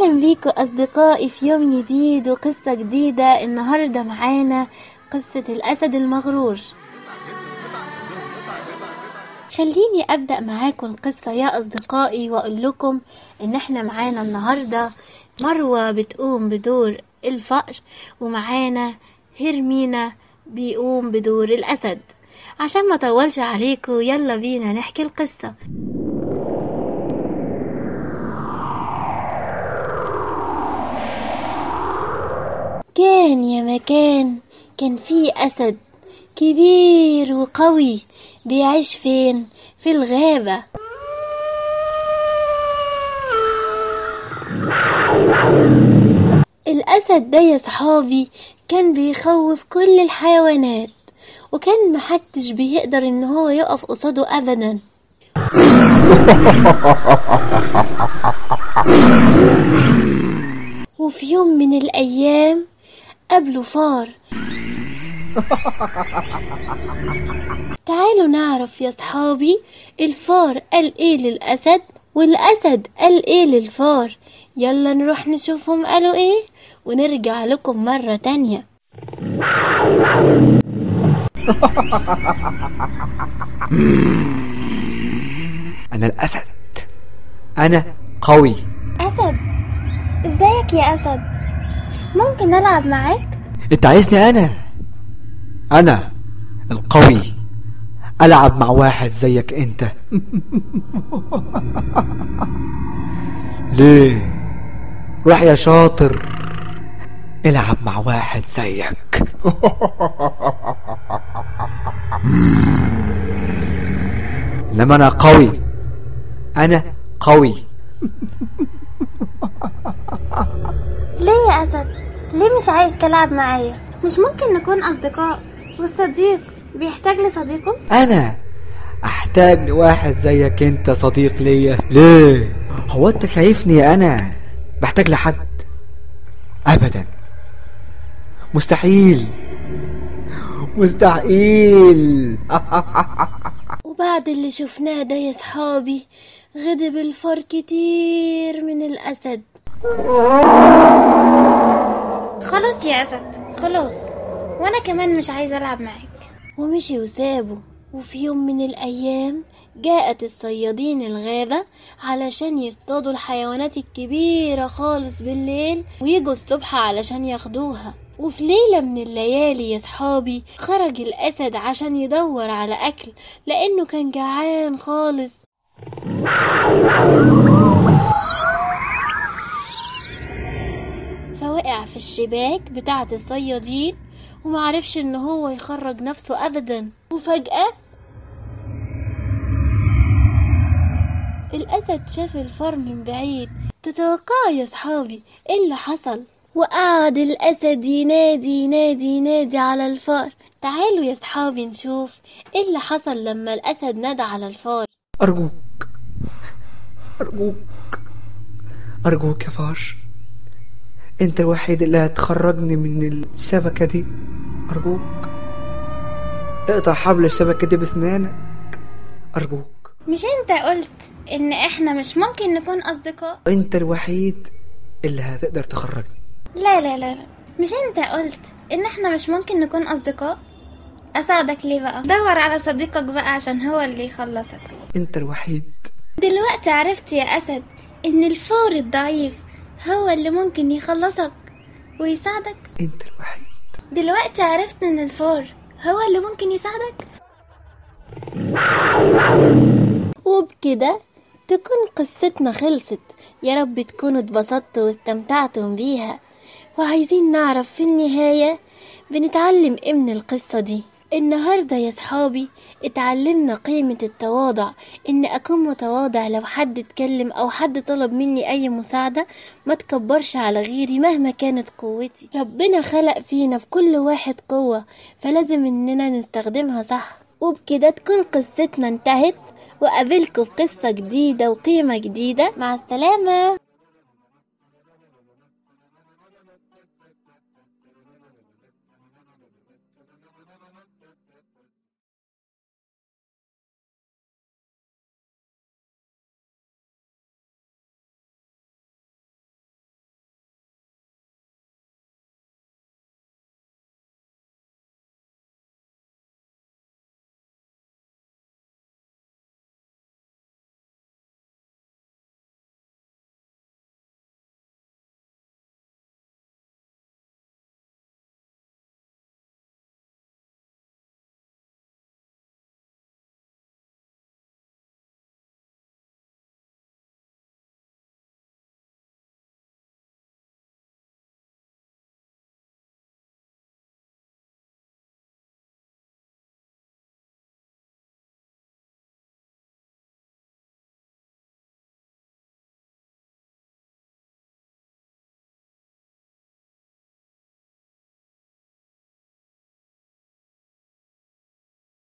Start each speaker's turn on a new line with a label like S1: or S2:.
S1: أهلا بيكم أصدقائي في يوم جديد وقصة جديدة النهاردة معانا قصة الأسد المغرور خليني أبدأ معاكم القصة يا أصدقائي وأقول لكم إن إحنا معانا النهاردة مروة بتقوم بدور الفأر ومعانا هرمينا بيقوم بدور الأسد عشان ما طولش عليكم يلا بينا نحكي القصة كان يا مكان كان في أسد كبير وقوي بيعيش فين في الغابة الأسد ده يا صحابي كان بيخوف كل الحيوانات وكان محدش بيقدر ان هو يقف قصاده ابدا وفي يوم من الايام قابله فار تعالوا نعرف يا صحابي الفار قال ايه للاسد والاسد قال ايه للفار يلا نروح نشوفهم قالوا ايه ونرجع لكم مرة تانية
S2: أنا الأسد أنا قوي
S1: أسد ازيك يا أسد ممكن ألعب معاك
S2: أنت عايزني أنا أنا القوي ألعب مع واحد زيك أنت ليه روح يا شاطر العب مع واحد زيك إنما أنا قوي أنا قوي
S1: ليه يا أسد ليه مش عايز تلعب معايا مش ممكن نكون أصدقاء والصديق بيحتاج لصديقه
S2: أنا أحتاج لواحد زيك أنت صديق ليا ليه؟ هو أنت شايفني أنا بحتاج لحد أبدا مستحيل مستحيل
S1: وبعد اللي شفناه ده يا صحابي غضب الفار كتير من الأسد خلاص يا أسد خلاص وأنا كمان مش عايز ألعب معاك ومشي وسابه وفي يوم من الأيام جاءت الصيادين الغابة علشان يصطادوا الحيوانات الكبيرة خالص بالليل ويجوا الصبح علشان ياخدوها وفي ليلة من الليالي يا صحابي خرج الأسد عشان يدور على أكل لأنه كان جعان خالص فوقع في الشباك بتاعة الصيادين ومعرفش ان هو يخرج نفسه ابدا وفجأة الأسد شاف الفار من بعيد تتوقعوا يا صحابي ايه اللي حصل وقعد الأسد ينادي ينادي ينادي على الفار تعالوا يا صحابي نشوف ايه اللي حصل لما الأسد نادى على الفار
S2: أرجوك أرجوك أرجوك يا فار أنت الوحيد اللي هتخرجني من الشبكة دي أرجوك اقطع حبل الشبكة دي بسنانك أرجوك
S1: مش انت قلت ان احنا مش ممكن نكون اصدقاء
S2: أنت الوحيد اللي هتقدر تخرجني
S1: لا لا لا لا مش انت قلت ان احنا مش ممكن نكون اصدقاء اساعدك ليه بقى دور على صديقك بقى عشان هو اللي يخلصك
S2: أنت الوحيد
S1: دلوقتي عرفت يا اسد ان الفار الضعيف هو اللي ممكن يخلصك ويساعدك
S2: أنت الوحيد
S1: دلوقتي عرفت ان الفار هو اللي ممكن يساعدك وبكده تكون قصتنا خلصت يا رب تكونوا اتبسطتوا واستمتعتم بيها وعايزين نعرف في النهاية بنتعلم ايه من القصة دي النهاردة يا صحابي اتعلمنا قيمة التواضع ان اكون متواضع لو حد اتكلم او حد طلب مني اي مساعدة ما تكبرش على غيري مهما كانت قوتي ربنا خلق فينا في كل واحد قوة فلازم اننا نستخدمها صح وبكده تكون قصتنا انتهت وقابلكم في قصة جديدة وقيمة جديدة مع السلامة